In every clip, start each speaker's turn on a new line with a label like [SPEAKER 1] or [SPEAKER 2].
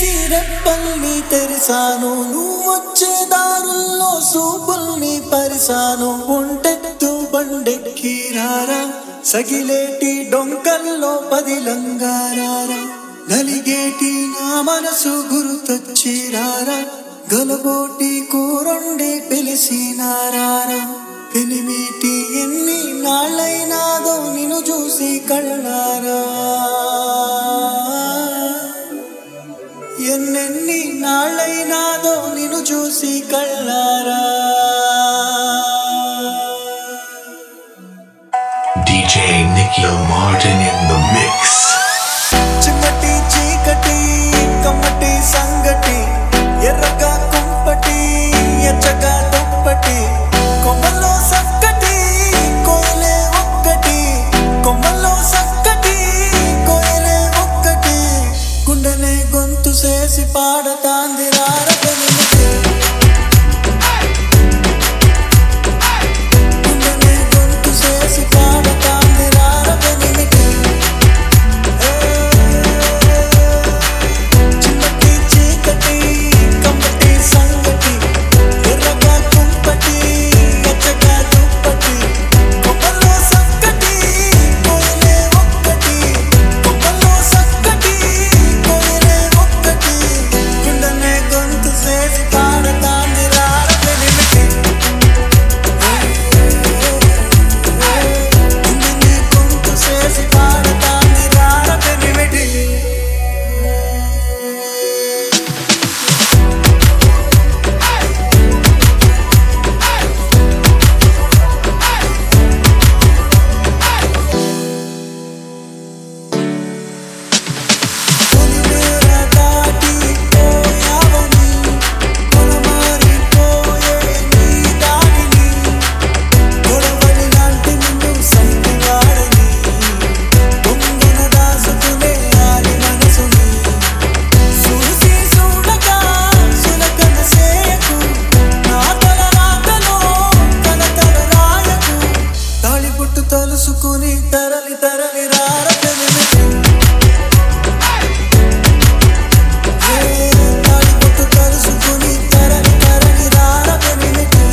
[SPEAKER 1] తీసి రెప్పల్ని తెరిసాను నువ్వు వచ్చే దారుల్లో సూపుల్ని పరిసాను ఒంటెత్తు బండెక్కి రారా సగిలేటి డొంకల్లో పదిలంగారారా నలిగేటి నా మనసు గుర్తొచ్చి రారా గలబోటి కూరొండి పిలిసినారారా పెనిమిటి ఎన్ని నాళ్ళైనాదో నిన్ను చూసి కళ్ళారా ఎన్నెన్ని నాళ్ళైనాదో నిన్ను చూసి కళ్ళారా
[SPEAKER 2] DJ Nikhil Martin in the mix.
[SPEAKER 1] చిమ్మటి చీకటి కమ్మటి సంగటి ఎర్రగా కుంపటి ఎచ్చగా దుప్పటి కొమ్మల్లో సక్కటి కోయిలే ఒక్కటి కొమ్మల్లో సక్కటి కోయిలే ఒక్కటి గుండెనే గొంతు చేసి పాడతాంది రారగలిగితే గుండెనే గొంతు చేసి పాడతాంది రారగలిగితే చిమ్మటి చీకటి కమ్మటి సంగటి ఎర్రగా కుంపటి ఎచ్చగా దుప్పటి కొమ్మల్లో సక్కటి కోయిలే ఒక్కటి కొమ్మల్లో సక్కటి కోయిలే ఒక్కటి గుండెనే గొంతు చేసి పాడతాంది రారగలిమిటి గుండెనే గొంతు చేసి పాడతాంది రారగలిమిటి పొలిమేర దాటి పోయావని కొలమారిపోయే నీ దారిని గొడవలి లాంటి నిన్ను సంటివాడని పొంగిన దాసుకునే ఆలి మనసుని చూసి చూడగా సులకన సేయకు నా తల రాతలో కలతల రాయకు తాళిబొట్టు తలుసుకుని తరలి తరలి రార పెనిమిటి తాళిబొట్టు తలుసుకుని తరలి తరలి రార పెనిమిటి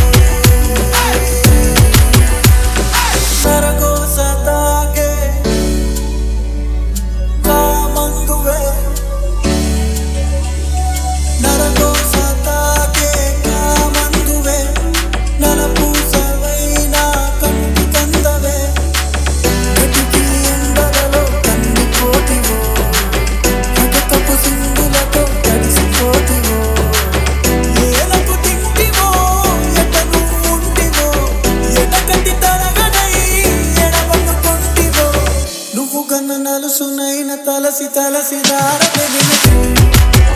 [SPEAKER 1] సరగోస తాగే కామందువే నరగోస తాగే కామందువే నరపూసవైన కంటి కందవే కటికి ఎండలలో కందిపోతివో కటకపు సింగులతో తడిసిపోతివో ఏలకు తింటివో ఎటను ఉంటివో ఎటకటి తరగడై ఎడవనుకుంటివో నువ్వు కన్న నలుసునైన తలసి తలసి దార